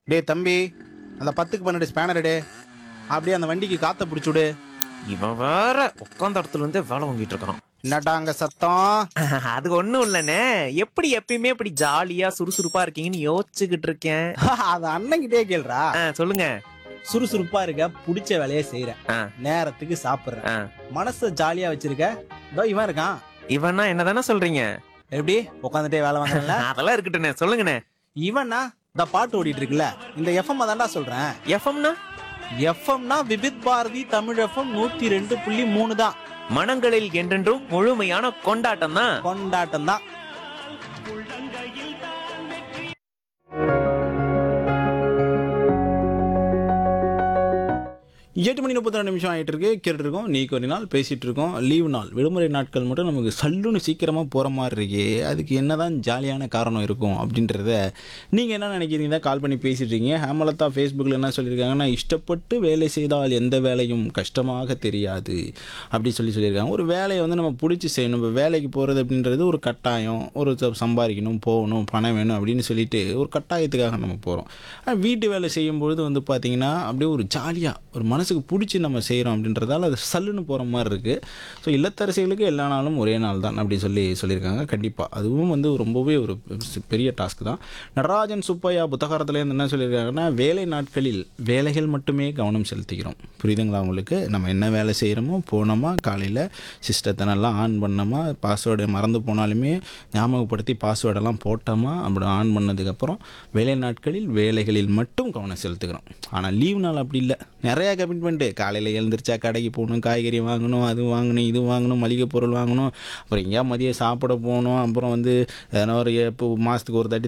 டேய் தம்பி அந்த பத்துக்கு பன்னெண்டு ஸ்பேனர் டே அப்படியே அந்த வண்டிக்கு காத்த பிடிச்சி விடு இவன் வேற உட்காந்த இடத்துல இருந்தே வேலை வாங்கிட்டு இருக்கான் என்னடா அங்க சத்தம் அது ஒண்ணும் இல்லனே எப்படி எப்பயுமே இப்படி ஜாலியா சுறுசுறுப்பா இருக்கீங்கன்னு யோசிச்சுக்கிட்டு இருக்கேன் அது அண்ணன்கிட்டே கேள்றா ஆ, சொல்லுங்க சுறுசுறுப்பா இருக்க பிடிச்ச வேலையை செய்யற ஆ. நேரத்துக்கு சாப்பிடுற ஆ. மனச ஜாலியா வச்சிருக்க இதோ இவன் இருக்கான் இவனா என்னதானே சொல்றீங்க எப்படி உட்காந்துட்டே வேலை வாங்கல அதெல்லாம் இருக்கட்டுண்ணே சொல்லுங்கண்ணே இவனா இந்த பாட்டு ஓடிட்டு இருக்குல்ல இந்த எஃப்எம் தான்டா சொல்றேன் எஃப்எம்னா எஃப்எம்னா விபித் பாரதி தமிழ் எஃப்எம் நூத்தி ரெண்டு புள்ளி மூணு தான் மனங்களில் என்றென்றும் முழுமையான கொண்டாட்டம் தான் கொண்டாட்டம் தான் எட்டு மணி முப்பத்தி ரெண்டு நிமிஷம் ஆகிட்டு இருக்கு கேட்டுட்டு இருக்கோம் நீக்கு ஒரு நாள் பேசிட்டு இருக்கோம் லீவு நாள் விடுமுறை நாட்கள் மட்டும் நமக்கு சல்லுன்னு சீக்கிரமாக போகிற மாதிரி இருக்கே அதுக்கு என்னதான் ஜாலியான காரணம் இருக்கும் அப்படின்றத நீங்கள் என்ன நினைக்கிறீங்க கால் பண்ணி பேசிட்டு இருக்கீங்க ஹேமலதா ஃபேஸ்புக்கில் என்ன சொல்லியிருக்காங்கன்னா இஷ்டப்பட்டு வேலை செய்தால் எந்த வேலையும் கஷ்டமாக தெரியாது அப்படி சொல்லி சொல்லியிருக்காங்க ஒரு வேலையை வந்து நம்ம பிடிச்சி செய்யணும் இப்போ வேலைக்கு போகிறது அப்படின்றது ஒரு கட்டாயம் ஒரு ச- சம்பாதிக்கணும் போகணும் பணம் வேணும் அப்படின்னு சொல்லிட்டு ஒரு கட்டாயத்துக்காக நம்ம போகிறோம் ஆனால் வீட்டு வேலை செய்யும்பொழுது வந்து பார்த்திங்கன்னா அப்படியே ஒரு ஜாலியாக ஒரு மனசுக்கு பிடிச்சி நம்ம செய்கிறோம் அப்படின்றதால அது சல்லுன்னு போகிற மாதிரி இருக்குது ஸோ இல்லத்தரசிகளுக்கு எல்லா நாளும் ஒரே நாள் தான் அப்படி சொல்லி சொல்லியிருக்காங்க கண்டிப்பாக அதுவும் வந்து ரொம்பவே ஒரு பெரிய டாஸ்க் தான் நடராஜன் சுப்பையா புத்தகாரத்துலேருந்து என்ன சொல்லியிருக்காங்கன்னா வேலை நாட்களில் வேலைகள் மட்டுமே கவனம் செலுத்திக்கிறோம் புரியுதுங்களா உங்களுக்கு நம்ம என்ன வேலை செய்கிறோமோ போனோமா காலையில் சிஸ்டத்தை நல்லா ஆன் பண்ணோமா பாஸ்வேர்டு மறந்து போனாலுமே ஞாபகப்படுத்தி பாஸ்வேர்டெல்லாம் போட்டோமா அப்படி ஆன் பண்ணதுக்கப்புறம் வேலை நாட்களில் வேலைகளில் மட்டும் கவனம் செலுத்துக்கிறோம் ஆனால் லீவ் நாள் அப்படி இல்லை நிறையா கமிட்மெண்ட்டு காலையில் எழுந்திரிச்சா கடைக்கு போகணும் காய்கறி வாங்கணும் அது வாங்கணும் இது வாங்கணும் மளிகை பொருள் வாங்கணும் அப்புறம் எங்கேயா மதியம் சாப்பிட போகணும் அப்புறம் வந்து எதனா ஒரு எப்போ மாதத்துக்கு ஒரு தாட்டி